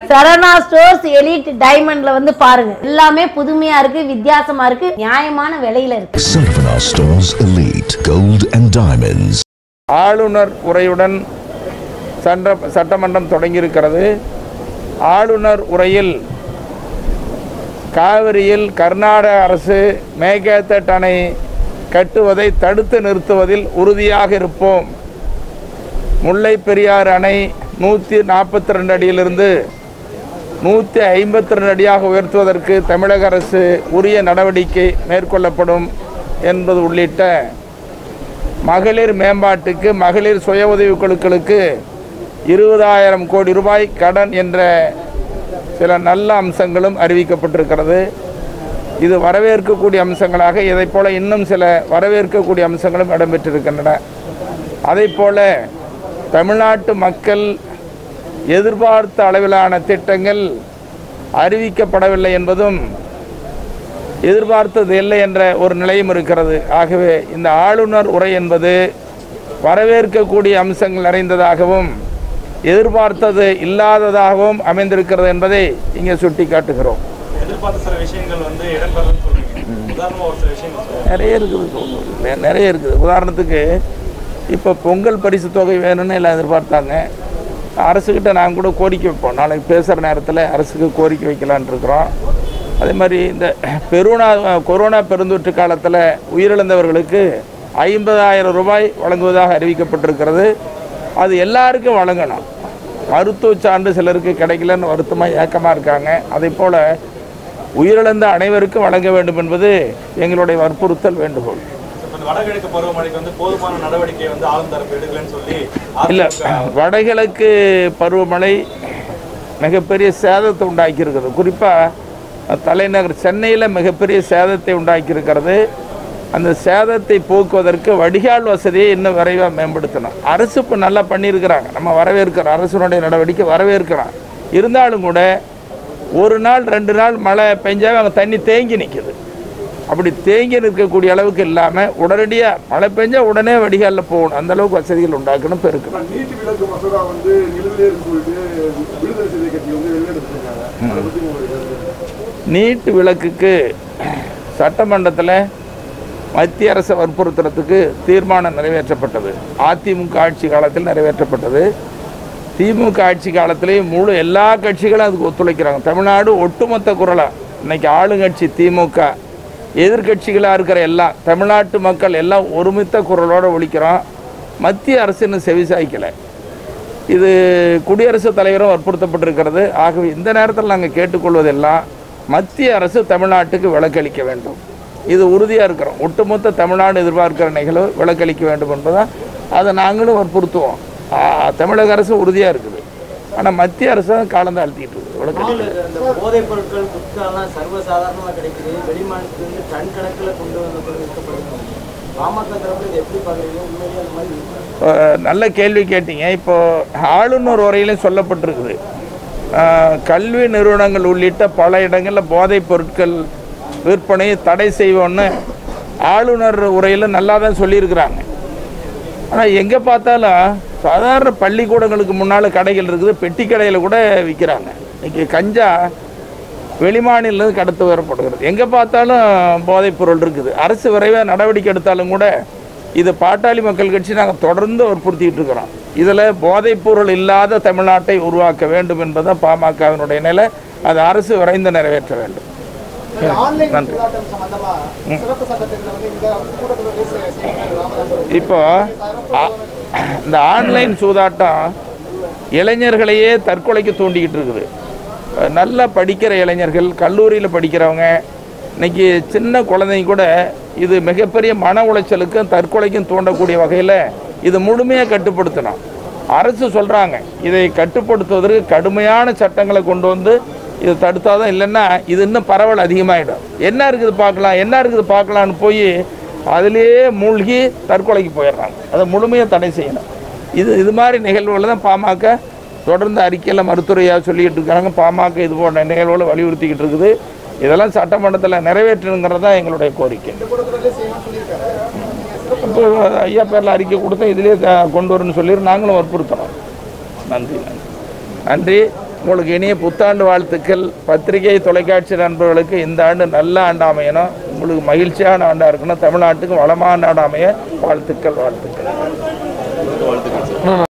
சரணா stores elite டைமண்ட்ல வந்து பாருங்க எல்லாமே புதுமையா இருக்கு வித்தியாசமா இருக்கு நியாயமான விலையில இருக்கு Sarvana Stores Elite Gold and Diamonds. ஆளுநர் உரையுடன் சட்ட சட்டமன்றம் தொடங்கியிருக்கிறது ஆளுநர் உரையில் காவிரியில் கர்நாடக அரசு மேகேத்தட் அணை கட்டுவதை தடுத்து நிறுத்துவதில் உறுதியாக இருப்போம் முல்லை பெரியாறு அணை நூற்றி நாற்பத்தி ரெண்டு அடியிலிருந்து நூற்றி ஐம்பத்தி ரெண்டு அடியாக உயர்த்துவதற்கு தமிழக அரசு உரிய நடவடிக்கை மேற்கொள்ளப்படும் என்பது உள்ளிட்ட மகளிர் மேம்பாட்டுக்கு மகளிர் சுய உதவிக் குழுக்களுக்கு இருபதாயிரம் கோடி ரூபாய் கடன் என்ற சில நல்ல அம்சங்களும் அறிவிக்கப்பட்டிருக்கிறது இது வரவேற்கக்கூடிய அம்சங்களாக இதைப் போல இன்னும் சில வரவேற்கக்கூடிய அம்சங்களும் இடம்பெற்றிருக்கின்றன அதைப் போல தமிழ்நாட்டு மக்கள் எதிர்பார்த்த அளவிலான திட்டங்கள் அறிவிக்கப்படவில்லை என்பதும் எதிர்பார்த்தது இல்லை என்ற ஒரு நிலையும் இருக்கிறது ஆகவே இந்த ஆளுநர் உரை என்பது வரவேற்கக்கூடிய அம்சங்கள் நிறைந்ததாகவும் எதிர்பார்த்தது இல்லாததாகவும் அமைந்திருக்கிறது என்பதை இங்கே சுட்டி காட்டுகிறோம் எதிர்பார்த்த சில விஷயங்கள் வந்து இடம்பெறலன்னு சொல்றீங்க உதாரணமா ஒரு சில விஷயங்கள் சொல்லுங்க நிறைய இருக்குது நெ- நிறைய இருக்குது உதாரணத்துக்கு இப்போ பொங்கல் பரிசு தொகை வேணும்னு எல்லாம் எதிர்பார்த்தாங்க அரசுக்கிட்ட நாங்கள் கூட கோரிக்கை வைப்போம் நாளைக்கு பேசுகிற நேரத்தில் அரசுக்கு கோரிக்கை வைக்கலான் இருக்கிறோம் அதே மாதிரி இந்த பெருனா கொரோனா பெருந்தொற்று காலத்தில் உயிரிழந்தவர்களுக்கு ஐம்பதாயிரம் ரூபாய் வழங்குவதாக அறிவிக்கப்பட்டிருக்கிறது அது எல்லாருக்கும் வழங்கணும் மருத்துவ சான்று சிலருக்கு கிடைக்கலன்னு வருத்தமாக ஏக்கமாக இருக்காங்க அதே போல் உயிரிழந்த அனைவருக்கும் வழங்க வேண்டும் என்பது எங்களுடைய வற்புறுத்தல் வேண்டுகோள் இப்ப இந்த வடகிழக்கு பருவமழைக்கு வந்து போதுமான நடவடிக்கை வந்து ஆளும் தரப்பு எடுக்கலன்னு சொல்லி இல்லை அதிமுக வடகிழக்கு பருவமழை மிகப்பெரிய சேதத்தை உண்டாக்கி இருக்குது குறிப்பாக தலைநகர் சென்னையில் மிகப்பெரிய சேதத்தை உண்டாக்கி இருக்கிறது அந்த சேதத்தை போக்குவதற்கு வடிகால் வசதியை இன்னும் விரைவாக மேம்படுத்தணும் அரசு இப்போ நல்லா பண்ணியிருக்கிறாங்க நம்ம வரவேற்கிறோம் அரசினுடைய நடவடிக்கை வரவேற்கிறோம் இருந்தாலும் கூட ஒரு நாள் ரெண்டு நாள் மழை பெஞ்சாவே அங்கே தண்ணி தேங்கி நிற்குது அப்படி தேங்கி நிற்கக்கூடிய அளவுக்கு இல்லாமல் உடனடியாக மழை பெஞ்சா உடனே வடிகாலில் போகணும் அந்த அளவுக்கு வசதிகள் உண்டாக்கணும் பெருக்கணும் நீட்டு விலக்கு மசோதா வந்து நிலுவையிலே இருக்கு சொல்லிட்டு விடுதலை சிறுத்தை கட்சி வந்து வெளியெடுத்துருக்காங்க அதை பத்தி உங்களுக்கு கருத்து? நீட் விளக்குக்கு சட்டமன்றத்தில் மத்திய அரசை வற்புறுத்துறதுக்கு தீர்மானம் நிறைவேற்றப்பட்டது அதிமுக ஆட்சி காலத்தில் நிறைவேற்றப்பட்டது திமுக ஆட்சி காலத்திலேயும் முழு எல்லா கட்சிகளும் அதுக்கு ஒத்துழைக்கிறாங்க தமிழ்நாடு ஒட்டுமொத்த குரலாக இன்னைக்கு ஆளுங்கட்சி திமுக எதிர்க்கட்சிகளாக இருக்கிற எல்லாம் தமிழ்நாட்டு மக்கள் எல்லாம் ஒருமித்த குரலோடு ஒழிக்கிறோம் மத்திய அரசு இன்னும் செவிசாய்க்கலை இது குடியரசுத் தலைவரும் வற்புறுத்தப்பட்டிருக்கிறது ஆகவே இந்த நேரத்தில் நாங்கள் கேட்டுக்கொள்வதெல்லாம் மத்திய அரசு தமிழ்நாட்டுக்கு விலக்களிக்க வேண்டும் இது உறுதியாக இருக்கிறோம் ஒட்டுமொத்த தமிழ்நாடு எதிர்பார்க்கிற நிகழ்வு விலக்களிக்க வேண்டும் என்பதான் அதை நாங்களும் வற்புறுத்துவோம் ஆ, தமிழக அரசு உறுதியாக இருக்குது ஆனால் மத்திய அரசு தான் காலம் தாழ்த்திட்டு இருக்குது விலக்களிக்க இந்த போதைப் பொருட்கள் குட்காலாம் சர்வசாதாரணமாக கிடைக்குது வெளிமாநிலத்திலிருந்து டன் கணக்கில் கொண்டு வந்து விற்கப்படுது பாமக தரப்பு இதை எப்படி பார்க்குறீங்க உண்மையிலேயே அந்த மாதிரி இருக்கா? அஹ், நல்ல கேள்வி கேட்டீங்க இப்போ ஆளுநர் உரையிலும் சொல்லப்பட்டிருக்குது அஹ், கல்வி நிறுவனங்கள் உள்ளிட்ட பல இடங்களில் போதைப் பொருட்கள் விற்பனையை தடை செய்வோன்னு ஆளுநர் உரையில் நல்லா தான் சொல்லியிருக்கிறாங்க ஆனால் எங்கே பார்த்தாலும் சாதாரண பள்ளிக்கூடங்களுக்கு முன்னால் கடைகள் இருக்குது பெட்டி கடையில் கூட விற்கிறாங்க இன்னைக்கு கஞ்சா வெளிமாநிலம் கடத்து வரப்படுகிறது எங்கே பார்த்தாலும் போதைப் பொருள் இருக்குது அரசு விரைவாக நடவடிக்கை எடுத்தாலும் கூட இது பாட்டாளி மக்கள் கட்சி நாங்கள் தொடர்ந்து வற்புறுத்திட்டு இருக்கிறோம் இதில் போதைப் பொருள் இல்லாத தமிழ்நாட்டை உருவாக்க வேண்டும் என்பதுதான் பாமகவினுடைய நிலை அது அரசு விரைந்து நிறைவேற்ற வேண்டும் நன்றி இப்போ ஆ- இந்த ஆன்லைன் சூதாட்டம் இளைஞர்களையே தற்கொலைக்கு தூண்டிக்கிட்டு இருக்குது அஹ் நல்லா படிக்கிற இளைஞர்கள் கல்லூரியில் படிக்கிறவங்க இன்னைக்கு சின்ன குழந்தைங்க கூட இது மிகப்பெரிய மன உளைச்சலுக்கும் தற்கொலைக்கும் தூண்டக்கூடிய வகையில் இது முழுமையாக கட்டுப்படுத்தணும் அரசு சொல்கிறாங்க இதை கட்டுப்படுத்துவதற்கு கடுமையான சட்டங்களை கொண்டு வந்து இது தடுத்தாதான் இல்லைன்னா இது இன்னும் பரவல் அதிகமாகிடும் என்ன இருக்குது பார்க்கலாம் என்ன இருக்குது பார்க்கலான்னு போய் அதிலேயே மூழ்கி தற்கொலைக்கு போயிடுறாங்க அதை முழுமையாக தடை செய்யணும் இது இது மாதிரி நிகழ்வுகளை தான் பாமக தொடர்ந்து அறிக்கையில் மருத்துவரையாக சொல்லிக்கிட்டு இருக்காங்க பாமக இது போன்ற நிகழ்வுகளை வலியுறுத்திக்கிட்டு இருக்குது இதெல்லாம் சட்டமன்றத்தில் நிறைவேற்றணுங்கிறது தான் எங்களுடைய கோரிக்கை இப்போ ஐயா பேரில் அறிக்கை கொடுத்தா இதிலே க- கொண்டு வரணும்னு சொல்லி நாங்களும் வற்புறுத்தணும் நன்றி நன்றி நன்றி உங்களுக்கு இனிய புத்தாண்டு வாழ்த்துக்கள் பத்திரிகை தொலைக்காட்சி நண்பர்களுக்கு இந்த ஆண்டு நல்ல ஆண்டு அமையணும் உங்களுக்கு மகிழ்ச்சியான ஆண்டாக இருக்கணும் தமிழ்நாட்டுக்கு வளமான ஆண்டு அமைய வாழ்த்துக்கள் வாழ்த்துக்கள்